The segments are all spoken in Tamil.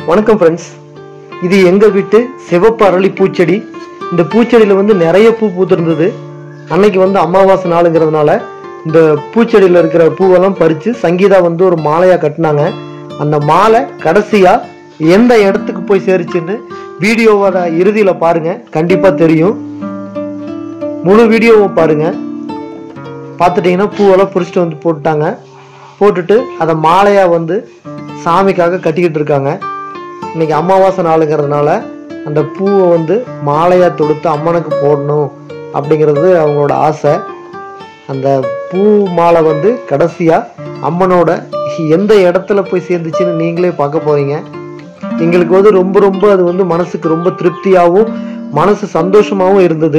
வணக்கம் ஃப்ரெண்ட்ஸ் இது எங்க வீட்டு சிவப்பு அரளி பூச்செடி இந்த பூச்செடியில வந்து நிறைய பூ பூத்திருந்தது அன்னைக்கு வந்து அமாவாசை நாளுங்கிறதுனால இந்த பூச்செடியில இருக்கிற பூவெல்லாம் பறிச்சு சங்கீதா வந்து ஒரு மாலையா கட்டினாங்க அந்த மாலை கடைசியா எந்த இடத்துக்கு போய் சேருச்சுன்னு வீடியோவோட இறுதியில பாருங்க கண்டிப்பா தெரியும் முழு வீடியோவும் பாருங்க பார்த்துட்டிங்கன்னா பூவெல்லாம் பிடிச்சிட்டு வந்து போட்டுட்டாங்க போட்டுட்டு அதை மாலையாக வந்து சாமிக்காக கட்டிக்கிட்டு இருக்காங்க இன்னைக்கு அமாவாசை நாளுங்கிறதுனால அந்த பூவை வந்து மாலையாக தொடுத்து அம்மனுக்கு போடணும் அப்படிங்கிறது அவங்களோட ஆசை அந்த பூ மாலை வந்து கடைசியாக அம்மனோட எந்த இடத்துல போய் சேர்ந்துச்சுன்னு நீங்களே பார்க்க போறீங்க எங்களுக்கு வந்து ரொம்ப ரொம்ப அது வந்து மனசுக்கு ரொம்ப திருப்தியாகவும் மனசு சந்தோஷமாகவும் இருந்தது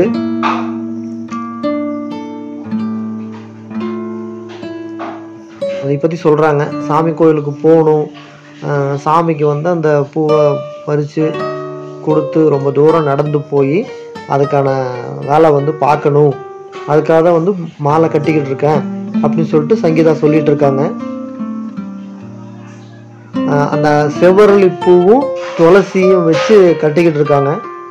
அதை பற்றி சொல்கிறாங்க சாமி கோயிலுக்கு போகணும் ஆஹ் சாமிக்கு வந்து அந்த பூவை பறித்து கொடுத்து ரொம்ப தூரம் நடந்து போய் அதுக்கான வேலை வந்து பார்க்கணும் அதுக்காக தான் வந்து மாலை கட்டிக்கிட்டு இருக்கேன் அப்படின்னு சொல்லிட்டு சங்கீதா சொல்லிட்டு இருக்காங்க ஆஹ் அந்த செவ்வரளி பூவும் துளசியும் வச்சு கட்டிக்கிட்டு இருக்காங்க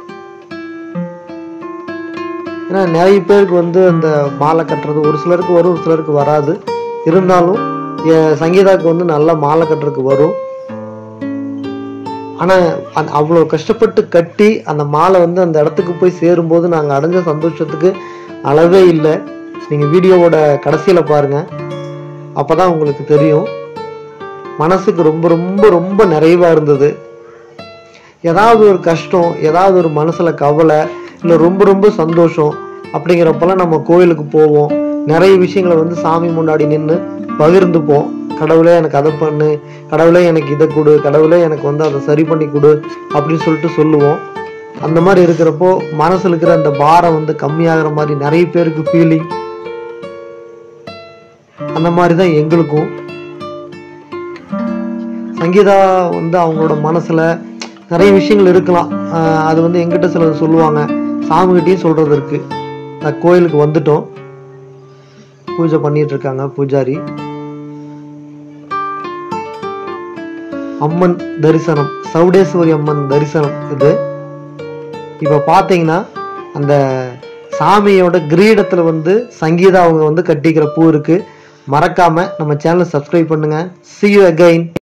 ஏன்னா நிறைய பேருக்கு வந்து அந்த மாலை கட்டுறது ஒரு சிலருக்கு வரும் ஒரு சிலருக்கு வராது இருந்தாலும் என் சங்கீதாவுக்கு வந்து நல்லா மாலை கட்டுறதுக்கு வரும் ஆனால் அந்த அவ்வளோ கஷ்டப்பட்டு கட்டி அந்த மாலை வந்து அந்த இடத்துக்கு போய் சேரும்போது நாங்கள் அடைஞ்ச சந்தோஷத்துக்கு அளவே இல்லை நீங்கள் வீடியோவோட கடைசியில் பாருங்கள் அப்போ தான் உங்களுக்கு தெரியும் மனசுக்கு ரொம்ப ரொம்ப ரொம்ப நிறைவாக இருந்தது ஏதாவது ஒரு கஷ்டம் ஏதாவது ஒரு மனசில் கவலை இல்லை ரொம்ப ரொம்ப சந்தோஷம் அப்படிங்கிறப்பெல்லாம் நம்ம கோயிலுக்கு போவோம் நிறைய விஷயங்களை வந்து சாமி முன்னாடி நின்று பகிர்ந்துப்போம் கடவுளே எனக்கு அதை பண்ணு கடவுளே எனக்கு இதை கொடு கடவுளே எனக்கு வந்து அதை சரி பண்ணி கொடு அப்படின்னு சொல்லிட்டு சொல்லுவோம் அந்த மாதிரி இருக்கிறப்போ மனசுல இருக்கிற அந்த பாரம் வந்து கம்மியாகிற மாதிரி நிறைய பேருக்கு ஃபீலிங் அந்த மாதிரி தான் எங்களுக்கும் சங்கீதா வந்து அவங்களோட மனசுல நிறைய விஷயங்கள் இருக்கலாம் ஆஹ் அது வந்து எங்கிட்ட சிலர் சொல்லுவாங்க சாமிகிட்டையும் சொல்றது இருக்கு நான் கோயிலுக்கு வந்துட்டோம் பூஜை பண்ணிட்டு இருக்காங்க பூஜாரி அம்மன் தரிசனம் சவுடேஸ்வரி அம்மன் தரிசனம் இது இப்ப பாத்தீங்கன்னா அந்த சாமியோட கிரீடத்துல வந்து சங்கீதா அவங்க வந்து கட்டிக்கிற பூ இருக்கு மறக்காம நம்ம சேனலை சப்ஸ்கிரைப் பண்ணுங்க see you again